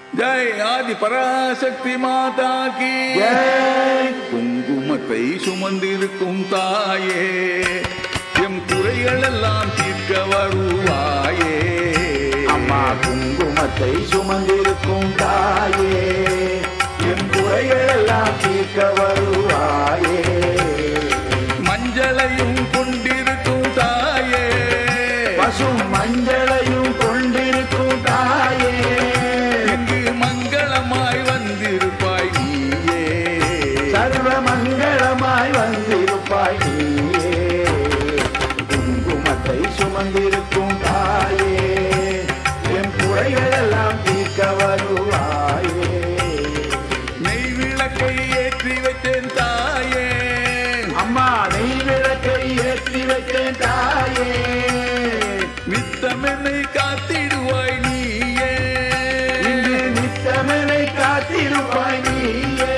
ஜெய் ஆதி பராசக்தி மாதா கி ஜெய். குங்குமத்தை சுமந்திருக்கும் தாயே எம் குறைகள் எல்லாம் தீர்க்க வருவாயே அம்மா குங்குமத்தை சுமந்திருக்கும் தாயே என் குறைகள் எல்லாம் தீர்க்க வருவாயே மஞ்சளையும் கொண்டிருக்கும் தாயே பசும் மஞ்சளையும் கொண்டிருக்கும் தாயே இங்கு மங்களமாய் வந்திருப்பாய் நீயே சர்வ மங்களமாய் வந்திருப்பாய் நீயே குங்குமத்தை சுமந்திருக்கும் தாயே என் குறைகள் எல்லாம் தீர்க்க வருவாயே நெய் விளக்கை ஏற்றி வைத்தேன் தாயே அம்மா நெய் விளக்கை ஏற்றி வைத்தேன் தாயே நித்தம் என்னை காத்திடுவாய் நீயே இங்கு நித்தமனை காத்திருப்பாய் நீயே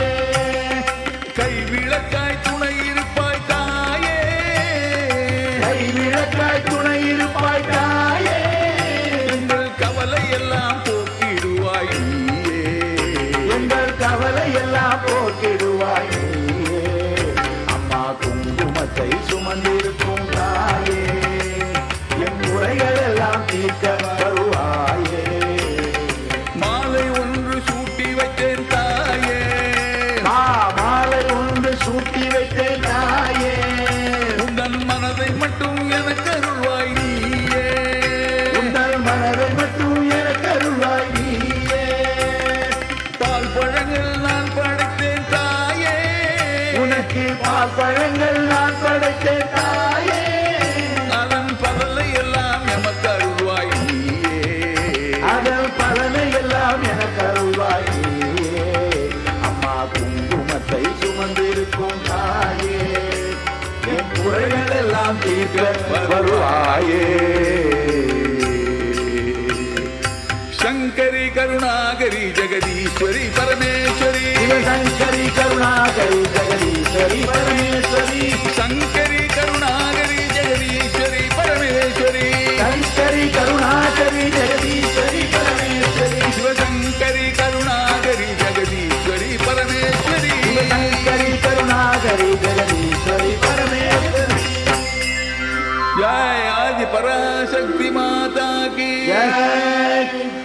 கை விளக்காய் துணை இருப்பாய் தாயே கை விளக்காய் துணை இருப்பாய் தாயே எங்கள் கவலை எல்லாம் போக்கிடுவாய் நீயே எங்கள் கவலை எல்லாம் போக்கிடுவாய் நீயே அம்மா குங்குமத்தை சுமந்திருக்கும் தாயே என் முறைகள் எல்லாம் தீர்க்க வருவாயே மாலை ஒன்று சூட்டி வைத்தேன் தாயே மா மாலை ஒன்று சூட்டி வைத்தேன் தாயே உந்தன் மனதை மட்டும் எனக்கு அருள்வாய் நீயே உங்கள் மனதை மட்டும் எனக்கு அருள்வாய் நீயே பால் பழங்கள் நான் படைத்தேன் தாயே உனக்கு பால் பழங்கள் நான் படைத்தேன் தாயே அதன் பதலை எல்லாம் எமக்கு அருள்வாய் நீயே அதன் பலனை எல்லாம் எனக்கு அருள்வாய் நீயே அம்மா குங்குமத்தை சுமந்திருக்கும் தாயே என் குறைகள் எல்லாம் தீர்க்க வருவாயே சங்கரி கருணாகரி ஜெகதீஸ்வரி பரமேஸ்வரி சிவசங்கரி கருணாகரி ஜெகதீஸ்வரி பரமேஸ்வரி சங்கரி கருணாகரி ஜெகதீஸ்வரி பரமேஸ்வரி சங்கரி கருணாகரி ஜெகதீஸ்வரி பரமேஸ்வரி சிவசங்கரி கருணாகரி ஜெகதீஸ்வரி பரமேஸ்வரி சிவசங்கரி கருணாகரி ஜெகதீஸ்வரி பரமேஸ்வரி ஜெய் ஆதி பராசக்தி மாதா கி ஜெய்